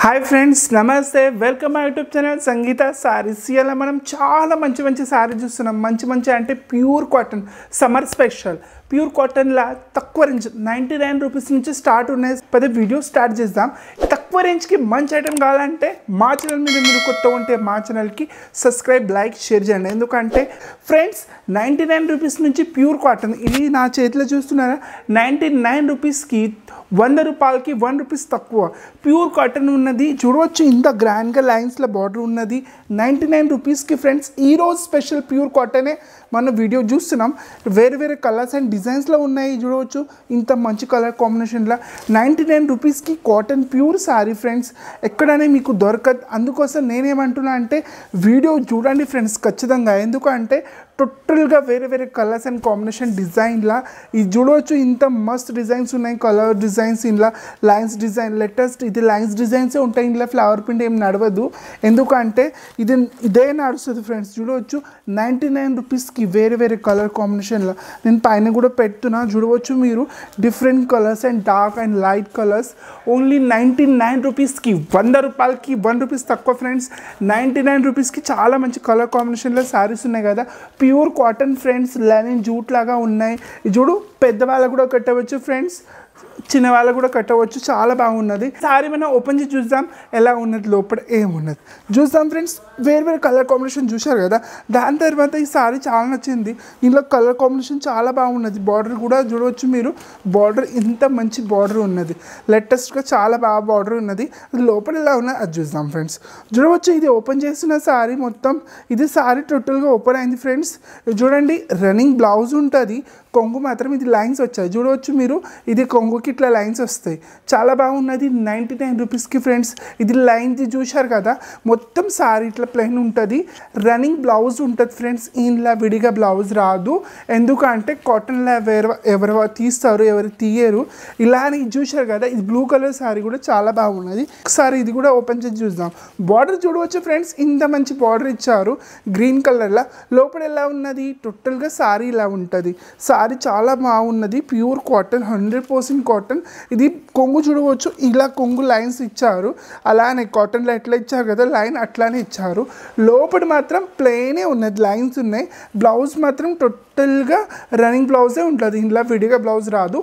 hi friends నమస్తే welcome my YouTube channel Sangeetha saris ఇలా మనం చాలా మంచి మంచి సారీ చూస్తున్నాం మంచి మంచి అంటే pure cotton summer special pure కాటన్లా తక్కువ రేంజ్ నైంటీ నైన్ రూపీస్ నుంచి స్టార్ట్ ఉన్నాయి పదే వీడియో స్టార్ట్ చేద్దాం తక్కువ రేంజ్కి మంచి ఐటమ్ కావాలంటే మా ఛానల్ మీద మీరు కొత్త ఉంటే మా ఛానల్కి సబ్స్క్రైబ్ లైక్ షేర్ చేయండి ఎందుకంటే ఫ్రెండ్స్ నైంటీ నైన్ రూపీస్ నుంచి ప్యూర్ కాటన్ ఇది నా చేతిలో చూస్తున్నారా నైంటీ నైన్ రూపీస్కి వంద రూపాయలకి వన్ రూపీస్ తక్కువ ప్యూర్ కాటన్ ఉన్నది చూడవచ్చు ఇంత గ్రాండ్గా లైన్స్లో బార్డర్ ఉన్నది నైంటీ నైన్ రూపీస్కి ఫ్రెండ్స్ ఈరోజు స్పెషల్ ప్యూర్ కాటనే మనం వీడియో చూస్తున్నాం వేరే వేరే కలర్స్ అండ్ డిజైన్స్లో ఉన్నాయి చూడవచ్చు ఇంత మంచి కలర్ కాంబినేషన్లో నైంటీ నైన్ రూపీస్కి కాటన్ ప్యూర్ శారీ ఫ్రెండ్స్ ఎక్కడనే మీకు దొరకదు అందుకోసం నేనేమంటున్నా అంటే వీడియో చూడండి ఫ్రెండ్స్ ఖచ్చితంగా ఎందుకంటే టోటల్గా వేరే వేరే కలర్స్ అండ్ కాంబినేషన్ డిజైన్లా ఇది చూడవచ్చు ఇంత మస్త్ డిజైన్స్ ఉన్నాయి కలర్ డిజైన్స్ ఇంట్లో లైన్స్ డిజైన్ లేటెస్ట్ ఇది లైన్స్ డిజైన్సే ఉంటాయి ఇంట్లో ఫ్లవర్ ప్రింట్ ఏం నడవదు ఎందుకంటే ఇది ఇదే నడుస్తుంది ఫ్రెండ్స్ చూడవచ్చు నైంటీ నైన్ రూపీస్కి వేరే వేరే కలర్ కాంబినేషన్లో నేను పైన కూడా పెడుతున్నా చూడవచ్చు మీరు different colours and dark and light colours only ninety nine రూపీస్కి వంద రూపాయలకి వన్ రూపీస్ తక్కువ ఫ్రెండ్స్ నైంటీ నైన్ రూపీస్కి చాలా మంచి కలర్ కాంబినేషన్లో శారీస్ ఉన్నాయి కదా pure cotton friends linen jute లాగా ఉన్నాయి ఇది చూడు పెద్దవాళ్ళకు కూడా కట్టవచ్చు ఫ్రెండ్స్ చిన్న వాళ్ళకు కూడా కట్టవచ్చు చాలా బాగున్నది సారీ మనం ఓపెన్ చేసి చూద్దాం ఎలా ఉన్నది లోపల ఏమున్నది చూద్దాం ఫ్రెండ్స్ వేరు వేరే కలర్ కాంబినేషన్ చూశారు కదా దాని తర్వాత ఈ సారీ చాలా నచ్చింది ఇందులో కలర్ కాంబినేషన్ చాలా బాగున్నది బార్డర్ కూడా చూడవచ్చు మీరు బార్డర్ ఇంత మంచి బార్డర్ ఉన్నది లేటెస్ట్గా చాలా బాగా బార్డర్ ఉన్నది అది లోపల ఎలా ఉన్నది అది చూద్దాం ఫ్రెండ్స్ చూడవచ్చు ఇది ఓపెన్ చేసిన సారీ మొత్తం ఇది సారీ టోటల్గా ఓపెన్ అయింది ఫ్రెండ్స్ చూడండి రన్నింగ్ బ్లౌజ్ ఉంటుంది కొంగు మాత్రం ఇది లైన్స్ వచ్చాయి చూడవచ్చు మీరు ఇది కొంగుకి ఇట్లా లైన్స్ వస్తాయి చాలా బాగున్నది నైంటీ నైన్ రూపీస్కి ఫ్రెండ్స్ ఇది లైన్స్ చూశారు కదా మొత్తం సారీ ఇట్లా ప్లెయిన్ ఉంటుంది రన్నింగ్ బ్లౌజ్ ఉంటుంది ఫ్రెండ్స్ ఇంట్లో విడిగా బ్లౌజ్ రాదు ఎందుకంటే కాటన్లో ఎవరు ఎవరు తీస్తారు ఎవరు తీయరు ఇలా అని ఇది చూశారు కదా ఇది బ్లూ కలర్ సారీ కూడా చాలా బాగున్నది ఒకసారి ఇది కూడా ఓపెన్ చేసి చూద్దాం బార్డర్ చూడవచ్చు ఫ్రెండ్స్ ఇంత మంచి బార్డర్ ఇచ్చారు గ్రీన్ కలర్లో లోపల ఎలా ఉన్నది టోటల్గా సారీ ఇలా ఉంటుంది సారీ చాలా బాగున్నది pure cotton hundred percent cotton ఇది కొంగు చూడవచ్చు ఇలా కొంగు లైన్స్ ఇచ్చారు అలానే కాటన్లో ఎట్లా ఇచ్చారు కదా లైన్ అట్లానే ఇచ్చారు లోపల మాత్రం ప్లెయినే ఉన్నది లైన్స్ ఉన్నాయి బ్లౌజ్ మాత్రం టోటల్గా రన్నింగ్ బ్లౌజే ఉంటుంది ఇంట్లో విడిగా బ్లౌజ్ రాదు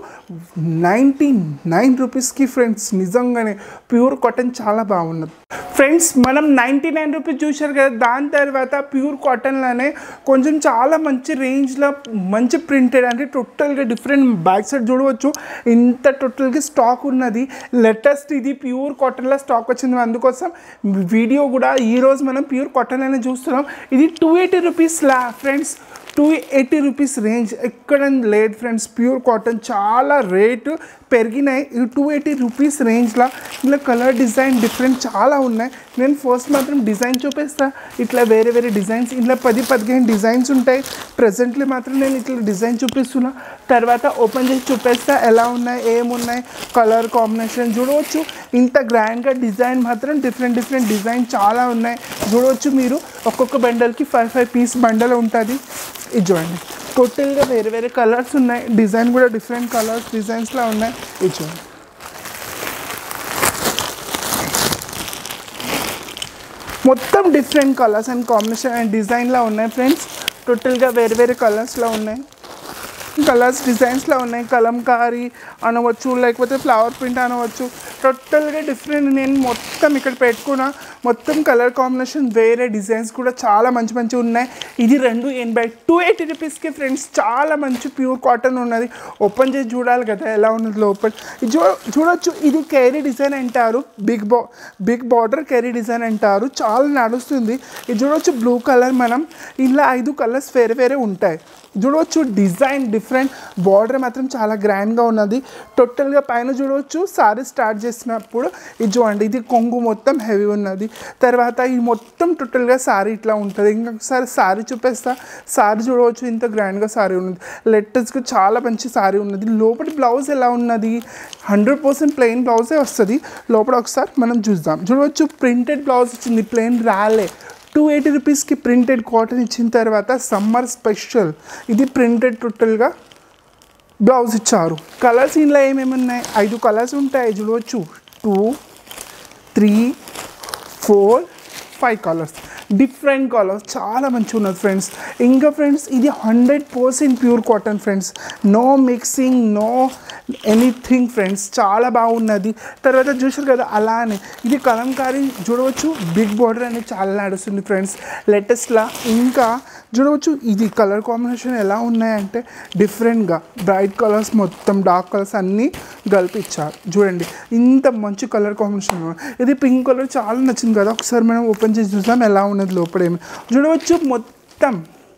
నైంటీ నైన్ రూపీస్కి ఫ్రెండ్స్ నిజంగానే ప్యూర్ కాటన్ చాలా బాగున్నది ఫ్రెండ్స్ మనం నైంటీ నైన్ రూపీస్ చూశారు కదా దాని తర్వాత ప్యూర్ కాటన్లోనే కొంచెం చాలా మంచి రేంజ్లో మంచి ప్రింటెడ్ అంటే టోటల్గా డిఫరెంట్ బ్యాక్ సైడ్ చూడవచ్చు ఇంత టోటల్గా స్టాక్ ఉన్నది లేటెస్ట్ ఇది ప్యూర్ కాటన్లో స్టాక్ వచ్చింది అందుకోసం వీడియో కూడా ఈరోజు మనం ప్యూర్ కాటన్లోనే చూస్తున్నాం ఇది టూ ఎయిటీ రూపీస్ లా friends two eighty rupees range ఎక్కడ లేదు ఫ్రెండ్స్ ప్యూర్ కాటన్ చాలా రేటు పెరిగినాయి ఈ టూ ఎయిటీ రూపీస్ రేంజ్లో ఇలా కలర్ డిజైన్ డిఫరెంట్ చాలా ఉన్నాయి నేను ఫస్ట్ మాత్రం డిజైన్ చూపిస్తా ఇట్లా వేరే వేరే డిజైన్స్ ఇట్లా పది పదిహేను డిజైన్స్ ఉంటాయి ప్రజెంట్లీ మాత్రం నేను ఇట్లా డిజైన్ చూపిస్తున్నా తర్వాత ఓపెన్ చేసి చూపిస్తా ఎలా ఉన్నాయి ఏమున్నాయి కలర్ కాంబినేషన్ చూడవచ్చు ఇంత గ్రాండ్గా డిజైన్ మాత్రం డిఫరెంట్ డిఫరెంట్ డిజైన్ చాలా ఉన్నాయి చూడవచ్చు మీరు ఒక్కొక్క బండల్కి ఫైవ్ ఫైవ్ పీస్ బండల్ ఉంటుంది ఇది చూడండి టోటల్గా వేరే వేరే కలర్స్ ఉన్నాయి డిజైన్ కూడా డిఫరెంట్ కలర్స్ డిజైన్స్లో ఉన్నాయి ఇది చూడండి మొత్తం different colours and combination and డిజైన్లో ఉన్నాయి ఫ్రెండ్స్ టోటల్గా వేరే వేరే కలర్స్లో ఉన్నాయి కలర్స్ డిజైన్స్లో ఉన్నాయి కలంకారీ అనవచ్చు లేకపోతే ఫ్లవర్ ప్రింట్ అనవచ్చు టోటల్గా డిఫరెంట్ నేను మొత్తం ఇక్కడ పెట్టుకున్నా మొత్తం కలర్ కాంబినేషన్ వేరే డిజైన్స్ కూడా చాలా మంచి మంచి ఉన్నాయి ఇది రెండు ఎనభై టూ ఎయిటీ రూపీస్కి ఫ్రెండ్స్ చాలా మంచి ప్యూర్ కాటన్ ఉన్నది ఓపెన్ చేసి చూడాలి కదా ఎలా ఉన్నది లోపల ఇది చూ చూడొచ్చు ఇది కేరీ డిజైన్ అంటారు బిగ్ బా బిగ్ బార్డర్ కేరీ డిజైన్ అంటారు చాలా నడుస్తుంది ఇది చూడొచ్చు బ్లూ కలర్ మనం ఇలా ఐదు కలర్స్ వేరే వేరే ఉంటాయి చూడవచ్చు డిజైన్ డిఫరెంట్ బార్డర్ మాత్రం చాలా గ్రాండ్గా ఉన్నది టోటల్గా పైన చూడవచ్చు సారీ స్టార్ట్ చేసినప్పుడు ఇది చూడండి ఇది కొంగు మొత్తం హెవీ ఉన్నది తర్వాత ఈ మొత్తం టోటల్గా సారీ ఇట్లా ఉంటుంది ఇంకొకసారి సారీ చూపిస్తా సారీ చూడవచ్చు ఇంత గ్రాండ్గా సారీ ఉన్నది లెటెస్ట్గా చాలా మంచి సారీ ఉన్నది లోపల బ్లౌజ్ ఎలా ఉన్నది హండ్రెడ్ పర్సెంట్ ప్లెయిన్ బ్లౌజే వస్తుంది లోపల ఒకసారి మనం చూద్దాం చూడవచ్చు ప్రింటెడ్ బ్లౌజ్ వచ్చింది ప్లెయిన్ రాలే టూ ఎయిటీ రూపీస్కి ప్రింటెడ్ కాటన్ ఇచ్చిన తర్వాత సమ్మర్ స్పెషల్ ఇది ప్రింటెడ్ టోటల్గా బ్లౌజ్ ఇచ్చారు కలర్స్ ఇందులో ఏమేమి ఉన్నాయి ఐదు కలర్స్ ఉంటాయి చూడవచ్చు two three four five colours different colours చాలా మంచిగా ఉన్నది ఫ్రెండ్స్ ఇంకా ఫ్రెండ్స్ ఇది hundred percent pure cotton friends no mixing no anything friends చాలా బాగున్నది తర్వాత చూసారు కదా అలానే ఇది కలంకారీ చూడవచ్చు బిగ్ బార్డర్ అనేది చాలా నడుస్తుంది ఫ్రెండ్స్ లేటెస్ట్లా ఇంకా చూడవచ్చు ఇది కలర్ కాంబినేషన్ ఎలా ఉన్నాయంటే డిఫరెంట్గా బ్రైట్ కలర్స్ మొత్తం డార్క్ కలర్స్ అన్నీ కలిపిచ్చారు చూడండి ఇంత మంచి కలర్ కాంబినేషన్ ఇది పింక్ కలర్ చాలా నచ్చింది కదా ఒకసారి మనం ఓపెన్ చేసి చూసాం ఎలా ఉన్నది లోపలేమి చూడవచ్చు మొత్తం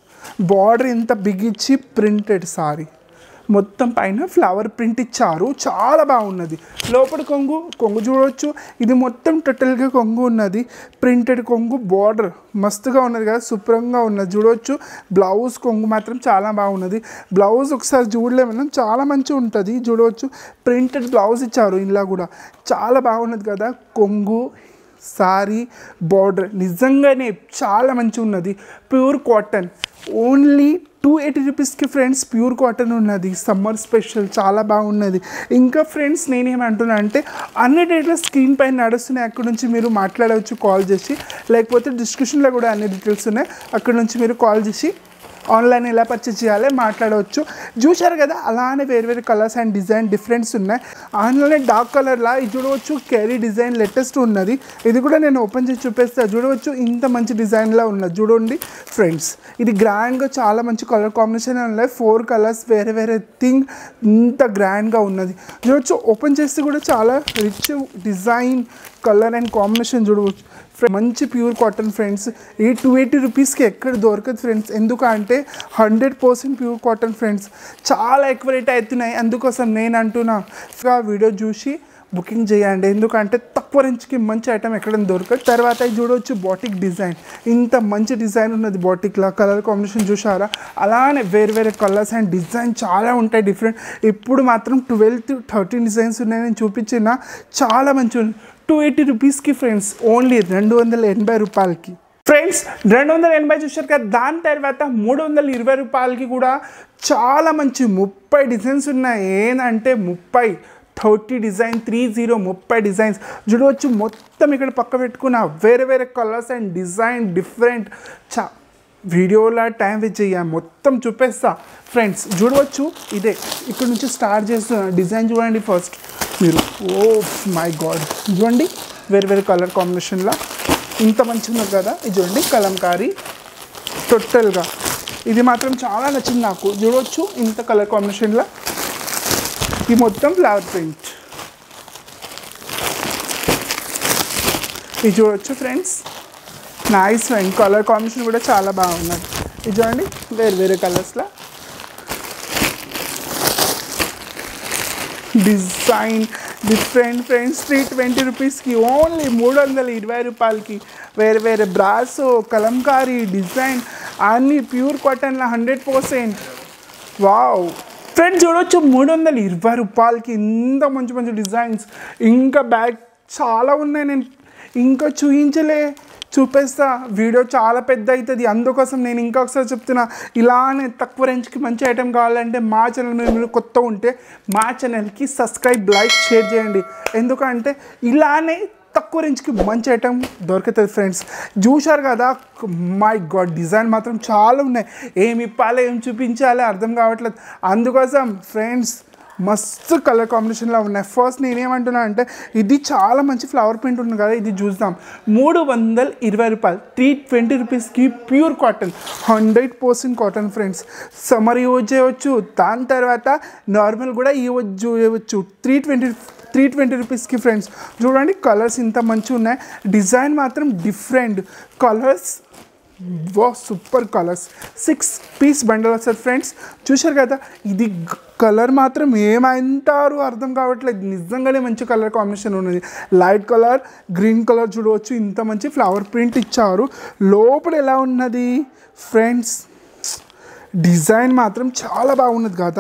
బార్డర్ ఇంత బిగ్ ఇచ్చి ప్రింటెడ్ సారీ మొత్తం పైన ఫ్లవర్ ప్రింట్ ఇచ్చారు చాలా బాగున్నది లోపల కొంగు కొంగు చూడవచ్చు ఇది మొత్తం టోటల్గా కొంగు ఉన్నది ప్రింటెడ్ కొంగు బార్డర్ మస్తుగా ఉన్నది కదా శుభ్రంగా ఉన్నది చూడవచ్చు బ్లౌజ్ కొంగు మాత్రం చాలా బాగున్నది బ్లౌజ్ ఒకసారి చూడలేము మనం చాలా మంచిగా ఉంటుంది చూడవచ్చు ప్రింటెడ్ బ్లౌజ్ ఇచ్చారు ఇలా కూడా చాలా బాగున్నది కదా కొంగు సారీ బార్డర్ నిజంగానే చాలా మంచిగా ఉన్నది pure cotton only two eighty రూపీస్కి ఫ్రెండ్స్ ప్యూర్ కాటన్ ఉన్నది సమ్మర్ స్పెషల్ చాలా బాగున్నది ఇంకా ఫ్రెండ్స్ నేనేమంటున్నా అంటే అన్ని డేట్ల స్క్రీన్ పైన నడుస్తున్నాయి అక్కడ నుంచి మీరు మాట్లాడవచ్చు కాల్ చేసి లేకపోతే డిస్క్రిప్షన్లో కూడా అన్ని డీటెయిల్స్ ఉన్నాయి అక్కడ నుంచి మీరు కాల్ చేసి ఆన్లైన్ ఎలా పర్చేస్ చేయాలి మాట్లాడవచ్చు చూశారు కదా అలానే వేరు వేరు కలర్స్ అండ్ డిజైన్ డిఫరెన్స్ ఉన్నాయి ఆన్లైన్ డార్క్ కలర్లా ఇది చూడవచ్చు క్యారీ డిజైన్ లేటెస్ట్ ఉన్నది ఇది కూడా నేను ఓపెన్ చేసి చూపిస్తాను చూడవచ్చు ఇంత మంచి డిజైన్లా ఉన్నది చూడండి ఫ్రెండ్స్ ఇది గ్రాండ్గా చాలా మంచి కలర్ కాంబినేషన్ ఉన్నాయి ఫోర్ కలర్స్ వేరే వేరే థింగ్ ఇంత గ్రాండ్గా ఉన్నది చూడవచ్చు ఓపెన్ చేస్తే కూడా చాలా rich design colour and combination చూడవచ్చు ఫ్రె- మంచి ప్యూర్ కాటన్ ఫ్రెండ్స్ ఈ టూ ఎయిటీ రూపీస్కి ఎక్కడ దొరకదు ఫ్రెండ్స్ ఎందుకంటే hundred percent pure cotton friends చాలా ఎక్కువ రేట్ అవుతున్నాయి అందుకోసం నేను అంటున్నా ఇంకా వీడియో చూసి బుకింగ్ చేయండి ఎందుకంటే తక్కువ రేంజ్కి మంచి ఐటమ్ ఎక్కడ దొరకదు తర్వాత ఇది చూడవచ్చు బాటిక్ డిజైన్ ఇంత మంచి డిజైన్ ఉన్నది బాటిక్లో కలర్ కాంబినేషన్ చూసారా అలానే వేరు వేరే కలర్స్ అండ్ డిజైన్ చాలా ఉంటాయి డిఫరెంట్ ఇప్పుడు మాత్రం ట్వెల్త్ థర్టీన్ డిజైన్స్ ఉన్నాయి నేను చూపించిన చాలా మంచి టూ ఎయిటీ రూపీస్కి ఫ్రెండ్స్ ఓన్లీ రెండు వందల ఎనభై రూపాయలకి ఫ్రెండ్స్ రెండు వందల ఎనభై చూశారు కదా దాని తర్వాత మూడు వందల ఇరవై రూపాయలకి కూడా చాలా మంచి ముప్పై డిజైన్స్ ఉన్నాయి ఏంటంటే ముప్పై థర్టీ డిజైన్ త్రీ జీరో ముప్పై డిజైన్స్ చూడవచ్చు మొత్తం ఇక్కడ పక్క పెట్టుకున్న వేరే వేరే కలర్స్ అండ్ డిజైన్ డిఫరెంట్ చా వీడియోలో టైం వేస్ట్ చేయ మొత్తం చూపిస్తా ఫ్రెండ్స్ చూడవచ్చు ఇదే ఇక్కడ నుంచి స్టార్ట్ చేస్తున్నా డిజైన్ చూడండి ఫస్ట్ మీరు ఓ మై గాడ్ చూడండి వేరే వేరే కలర్ కాంబినేషన్లో ఇంత మంచిగా ఉన్నది కదా ఇది చూడండి కలంకారీ టోటల్గా ఇది మాత్రం చాలా నచ్చింది నాకు చూడవచ్చు ఇంత కలర్ కాంబినేషన్లో ఈ మొత్తం ఫ్లవర్ ప్రింట్ ఇది చూడవచ్చు friends nice friend colour combination కూడా చాలా బాగున్నది ఇది చూడండి వేరే వేరే కలర్స్లో design different friends three twenty రూపీస్కి ఓన్లీ మూడు వందల ఇరవై రూపాయలకి వేరే వేరే బ్రాసో కలంకారీ డిజైన్ అన్నీ ప్యూర్ కాటన్లో హండ్రెడ్ పర్సెంట్ వావ్ ఫ్రెండ్స్ చూడొచ్చు మూడు వందల ఇరవై రూపాయలకి ఇంత మంచి మంచి డిజైన్స్ ఇంకా బ్యాగ్ చాలా ఉన్నాయి నేను ఇంకా చూపించలే చూపిస్తా వీడియో చాలా పెద్ద అవుతుంది అందుకోసం నేను ఇంకా ఒకసారి చెప్తున్నా ఇలానే తక్కువ రేంజ్కి మంచి ఐటెం కావాలంటే మా ఛానల్ మీద మీరు కొత్త ఉంటే మా ఛానల్కి సబ్స్క్రైబ్ లైక్ షేర్ చేయండి ఎందుకంటే ఇలానే తక్కువ రేంజ్కి మంచి ఐటమ్ దొరుకుతుంది ఫ్రెండ్స్ చూశారు కదా మై గాడ్ డిజైన్ మాత్రం చాలా ఉన్నాయి ఏమి ఇప్పాలి ఏం చూపించాలి అర్థం కావట్లేదు అందుకోసం ఫ్రెండ్స్ మస్తు కలర్ కాంబినేషన్లో ఉన్నాయి ఫస్ట్ నేనేమంటున్నా అంటే ఇది చాలా మంచి ఫ్లవర్ ప్రింట్ ఉంది కదా ఇది చూద్దాం మూడు వందల ఇరవై రూపాయలు త్రీ ట్వంటీ రూపీస్కి pure cotton hundred percent cotton friends summer use చేయవచ్చు దాని తర్వాత నార్మల్ కూడా యూజ్ చేయవచ్చు త్రీ ట్వంటీ త్రీ ట్వంటీ రూపీస్కి ఫ్రెండ్స్ చూడండి కలర్స్ ఇంత మంచిగా ఉన్నాయి డిజైన్ మాత్రం డిఫరెంట్ కలర్స్ వా super colours six piece bundle వస్తుంది ఫ్రెండ్స్ చూశారు కదా ఇది కలర్ మాత్రం ఏమంటారు అర్థం కావట్లేదు నిజంగానే మంచి కలర్ కాంబినేషన్ ఉన్నది లైట్ కలర్ గ్రీన్ కలర్ చూడవచ్చు ఇంత మంచి ఫ్లవర్ ప్రింట్ ఇచ్చారు లోపల ఎలా ఉన్నది ఫ్రెండ్స్ డిజైన్ మాత్రం చాలా బాగున్నది కదా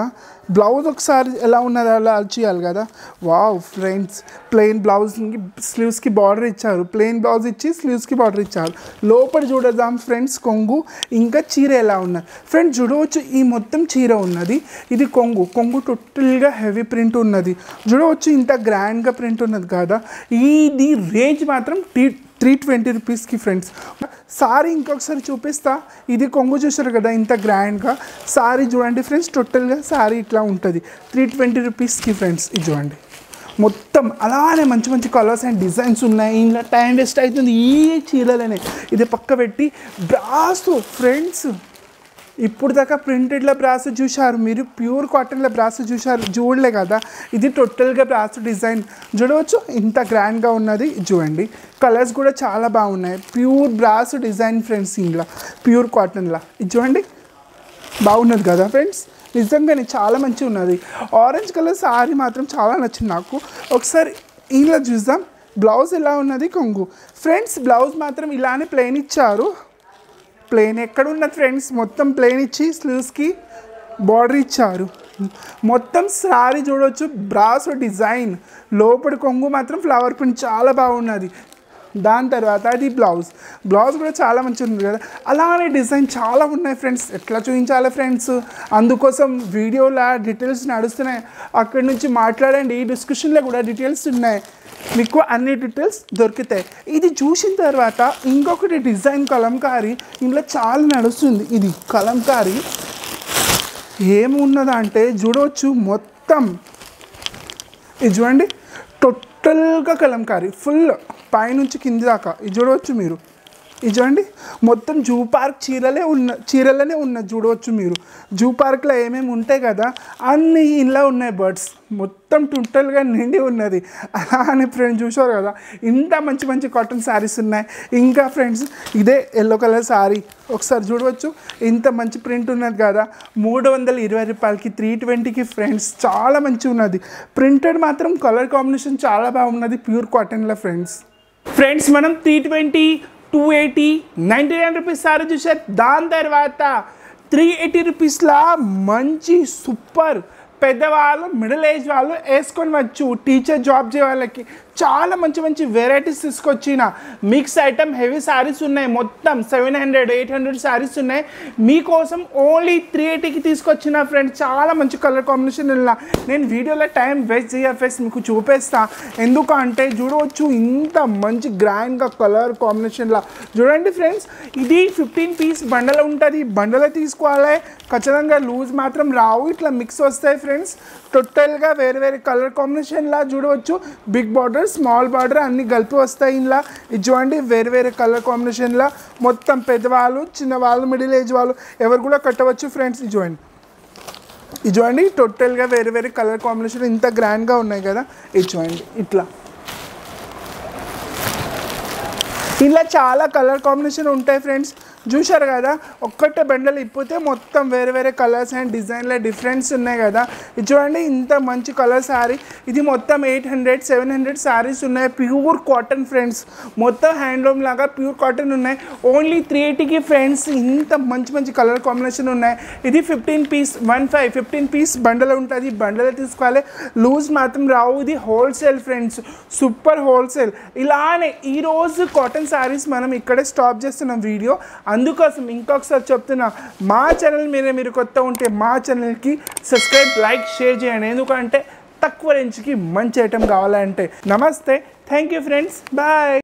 బ్లౌజ్ ఒకసారి ఎలా ఉన్నది అలా చేయాలి కదా వావ్ ఫ్రెండ్స్ ప్లెయిన్ బ్లౌజ్కి స్లీవ్స్కి బార్డర్ ఇచ్చారు ప్లెయిన్ బ్లౌజ్ ఇచ్చి స్లీవ్స్కి బార్డర్ ఇచ్చారు లోపల చూడదాం ఫ్రెండ్స్ కొంగు ఇంకా చీర ఎలా ఉన్నది ఫ్రెండ్స్ చూడవచ్చు ఈ మొత్తం చీర ఉన్నది ఇది కొంగు కొంగు టోటల్గా హెవీ ప్రింట్ ఉన్నది చూడవచ్చు ఇంత గ్రాండ్గా ప్రింట్ ఉన్నది కదా ఇది రేంజ్ మాత్రం టీ త్రీ ట్వంటీ రూపీస్కి ఫ్రెండ్స్ సారీ ఇంకొకసారి చూపిస్తా ఇది కొంగు చూసారు కదా ఇంత గ్రాండ్గా సారీ చూడండి ఫ్రెండ్స్ టోటల్గా సారీ ఇట్లా ఉంటుంది త్రీ ట్వంటీ రూపీస్కి ఫ్రెండ్స్ ఇది చూడండి మొత్తం అలానే మంచి మంచి కలర్స్ అండ్ డిజైన్స్ ఉన్నాయి ఇలా టైం వేస్ట్ అవుతుంది ఈ చీరలనే ఇది పక్క పెట్టి బ్రాస్ ఫ్రెండ్స్ ఇప్పుడు దాకా ప్రింటెడ్ల బ్రాస్ చూశారు మీరు ప్యూర్ కాటన్ల బ్రాస్ చూశారు చూడలే కదా ఇది టోటల్గా బ్రాస్ డిజైన్ చూడవచ్చు ఇంత గ్రాండ్గా ఉన్నది చూడండి కలర్స్ కూడా చాలా బాగున్నాయి ప్యూర్ బ్రాస్ డిజైన్ ఫ్రెండ్స్ ఇంట్లో ప్యూర్ కాటన్లా ఇది చూడండి బాగున్నది కదా ఫ్రెండ్స్ నిజంగానే చాలా మంచిగా ఉన్నది ఆరెంజ్ కలర్ సారీ మాత్రం చాలా నచ్చింది నాకు ఒకసారి ఇలా చూద్దాం బ్లౌజ్ ఎలా ఉన్నది కొంగు ఫ్రెండ్స్ బ్లౌజ్ మాత్రం ఇలానే ప్లెయిన్ ఇచ్చారు ప్లెయిన్ ఎక్కడ ఉన్నది ఫ్రెండ్స్ మొత్తం ప్లెయిన్ ఇచ్చి స్లీవ్స్కి బార్డర్ ఇచ్చారు మొత్తం సారీ చూడవచ్చు బ్రాస్ డిజైన్ లోపలి కొంగు మాత్రం ఫ్లవర్ ప్రింట్ చాలా బాగున్నది దాని తర్వాత అది బ్లౌజ్ బ్లౌజ్ కూడా చాలా మంచిగా ఉంది కదా అలానే డిజైన్ చాలా ఉన్నాయి ఫ్రెండ్స్ ఎట్లా చూపించాలి ఫ్రెండ్స్ అందుకోసం వీడియోలో డీటెయిల్స్ నడుస్తున్నాయి అక్కడి నుంచి మాట్లాడండి ఈ డిస్క్రిప్షన్లో కూడా డీటెయిల్స్ ఉన్నాయి మీకు అన్ని డీటెయిల్స్ దొరుకుతాయి ఇది చూసిన తర్వాత ఇంకొకటి డిజైన్ కలంకారీ ఇందులో చాలా నడుస్తుంది ఇది కలంకారీ ఏమున్నదంటే చూడవచ్చు మొత్తం ఇది చూడండి టోటల్గా కలంకారీ ఫుల్ పైనుంచి కింది దాకా ఇది చూడవచ్చు మీరు ఇది చూడండి మొత్తం జూ పార్క్ చీరలే ఉన్న చీరలనే ఉన్నది చూడవచ్చు మీరు జూ పార్క్లో ఏమేమి ఉంటాయి కదా అన్ని ఇంట్లో ఉన్నాయి బర్డ్స్ మొత్తం టోటల్గా నిండి ఉన్నది అలా అని ఫ్రెండ్స్ చూసారు కదా ఇంత మంచి మంచి కాటన్ శారీస్ ఉన్నాయి ఇంకా ఫ్రెండ్స్ ఇదే ఎల్లో కలర్ శారీ ఒకసారి చూడవచ్చు ఇంత మంచి ప్రింట్ ఉన్నది కదా మూడు వందల ఇరవై రూపాయలకి త్రీ ట్వంటీకి ఫ్రెండ్స్ చాలా మంచిగా ఉన్నది ప్రింటెడ్ మాత్రం కలర్ కాంబినేషన్ చాలా బాగున్నది ప్యూర్ కాటన్లో ఫ్రెండ్స్ ఫ్రెండ్స్ మనం three twenty two eighty ninety nine rupees sari చూసారు దాని తర్వాత త్రీ ఎయిటీ రూపీస్లా మంచి సూపర్ పెద్దవాళ్ళు మిడిల్ ఏజ్ వాళ్ళు వేసుకొని వచ్చు టీచర్ జాబ్ చేయ వాళ్ళకి చాలా మంచి మంచి వెరైటీస్ తీసుకొచ్చిన మిక్స్ ఐటమ్ హెవీ శారీస్ ఉన్నాయి మొత్తం seven hundred eight hundred saris ఉన్నాయి మీకోసం ఓన్లీ త్రీ ఎయిటీకి తీసుకొచ్చిన ఫ్రెండ్ చాలా మంచి కలర్ కాంబినేషన్ ఇలా నేను వీడియోలో టైం వేస్ట్ చేయ ఫేస్ మీకు చూపిస్తా ఎందుకంటే చూడవచ్చు ఇంత మంచి గ్రాండ్గా కలర్ కాంబినేషన్లా చూడండి ఫ్రెండ్స్ ఇది ఫిఫ్టీన్ పీస్ బండలు ఉంటుంది బండలో తీసుకోవాలి ఖచ్చితంగా లూజ్ మాత్రం రావు ఇట్లా మిక్స్ వస్తాయి ఫ్రెండ్స్ టోటల్గా వేరే వేరే కలర్ కాంబినేషన్లా చూడవచ్చు బిగ్ బార్డర్ స్మాల్ బార్డర్ అన్ని కలిపి వస్తాయి ఇలా ఇది చూడండి వేరే వేరే కలర్ కాంబినేషన్లా మొత్తం పెద్దవాళ్ళు చిన్నవాళ్ళు మిడిల్ ఏజ్ వాళ్ళు ఎవరు కూడా కట్టవచ్చు ఫ్రెండ్స్ ఇది చూడండి ఇది చూడండి టోటల్గా వేరే వేరే కలర్ కాంబినేషన్ ఇంత గ్రాండ్గా ఉన్నాయి కదా ఇది చూడండి ఇట్లా ఇలా చాలా కలర్ కాంబినేషన్ ఉంటాయి ఫ్రెండ్స్ చూశారు కదా ఒక్కటే బండలు ఇప్పితే మొత్తం వేరే వేరే కలర్స్ అండ్ డిజైన్లో డిఫరెన్స్ ఉన్నాయి కదా ఇది చూడండి ఇంత మంచి కలర్ శారీ ఇది మొత్తం eight hundred seven hundred saris ఉన్నాయి ప్యూర్ కాటన్ ఫ్రెండ్స్ మొత్తం హ్యాండ్లూమ్ లాగా ప్యూర్ కాటన్ ఉన్నాయి ఓన్లీ త్రీ ఎయిటీకి ఫ్రెండ్స్ ఇంత మంచి మంచి కలర్ కాంబినేషన్ ఉన్నాయి ఇది fifteen piece one five fifteen piece బండలు ఉంటుంది బండలు తీసుకోవాలి లూజ్ మాత్రం రావు ఇది హోల్సేల్ ఫ్రెండ్స్ సూపర్ హోల్సేల్ ఇలానే ఈరోజు కాటన్ శారీస్ మనం ఇక్కడే స్టాప్ చేస్తున్నాం వీడియో అందుకోసం ఇంకొకసారి చెప్తున్నా మా ఛానల్ మీరే మీరు కొత్త ఉంటే మా ఛానల్కి సబ్స్క్రైబ్ లైక్ షేర్ చేయండి ఎందుకంటే తక్కువ రేంజ్కి మంచి ఐటెం కావాలంటే నమస్తే థ్యాంక్ యూ ఫ్రెండ్స్ బాయ్